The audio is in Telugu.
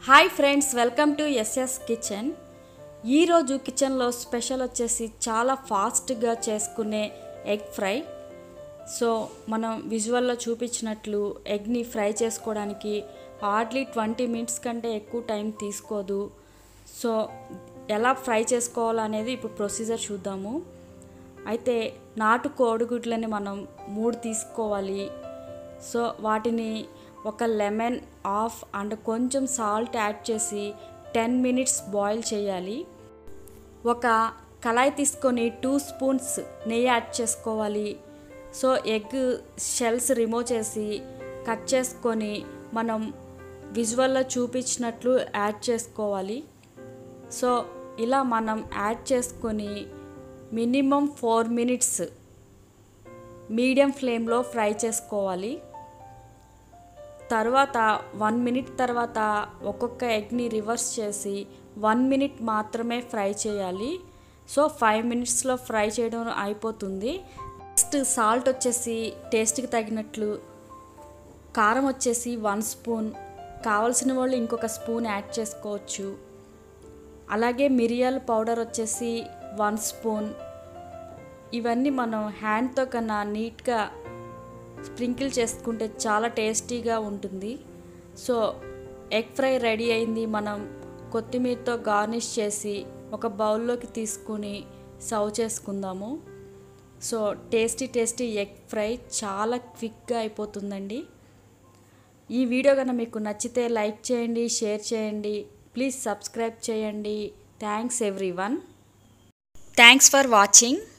hi friends welcome to SS kitchen ఈరోజు కిచెన్లో స్పెషల్ వచ్చేసి చాలా ఫాస్ట్గా చేసుకునే ఎగ్ ఫ్రై సో మనం విజువల్లో చూపించినట్లు ఎగ్ని ఫ్రై చేసుకోవడానికి హార్డ్లీ ట్వంటీ మినిట్స్ కంటే ఎక్కువ టైం తీసుకోదు సో ఎలా ఫ్రై చేసుకోవాలనేది ఇప్పుడు ప్రొసీజర్ చూద్దాము అయితే నాటు కోడిగుడ్లని మనం మూడు తీసుకోవాలి సో వాటిని ఒక లెమన్ ఆఫ్ అండ్ కొంచెం సాల్ట్ యాడ్ చేసి టెన్ మినిట్స్ బాయిల్ చేయాలి ఒక కళాయి తీసుకొని టూ స్పూన్స్ నెయ్యి యాడ్ చేసుకోవాలి సో ఎగ్ షెల్స్ రిమూవ్ చేసి కట్ చేసుకొని మనం విజువల్లో చూపించినట్లు యాడ్ చేసుకోవాలి సో ఇలా మనం యాడ్ చేసుకొని మినిమం ఫోర్ మినిట్స్ మీడియం ఫ్లేమ్లో ఫ్రై చేసుకోవాలి తర్వాత వన్ మినిట్ తర్వాత ఒక్కొక్క ఎగ్ని రివర్స్ చేసి వన్ మినిట్ మాత్రమే ఫ్రై చేయాలి సో ఫైవ్ మినిట్స్లో ఫ్రై చేయడం అయిపోతుంది నెక్స్ట్ సాల్ట్ వచ్చేసి టేస్ట్కి తగినట్లు కారం వచ్చేసి వన్ స్పూన్ కావలసిన వాళ్ళు ఇంకొక స్పూన్ యాడ్ చేసుకోవచ్చు అలాగే మిరియాల పౌడర్ వచ్చేసి వన్ స్పూన్ ఇవన్నీ మనం హ్యాండ్తో కన్నా నీట్గా స్ప్రింకిల్ చేసుకుంటే చాలా టేస్టీగా ఉంటుంది సో ఎగ్ ఫ్రై రెడీ అయింది మనం కొత్తిమీరతో గార్నిష్ చేసి ఒక బౌల్లోకి తీసుకుని సర్వ్ చేసుకుందాము so tasty tasty egg fry చాలా క్విక్గా అయిపోతుందండి ఈ వీడియో కనుక మీకు నచ్చితే లైక్ చేయండి షేర్ చేయండి ప్లీజ్ సబ్స్క్రైబ్ చేయండి thanks everyone thanks for watching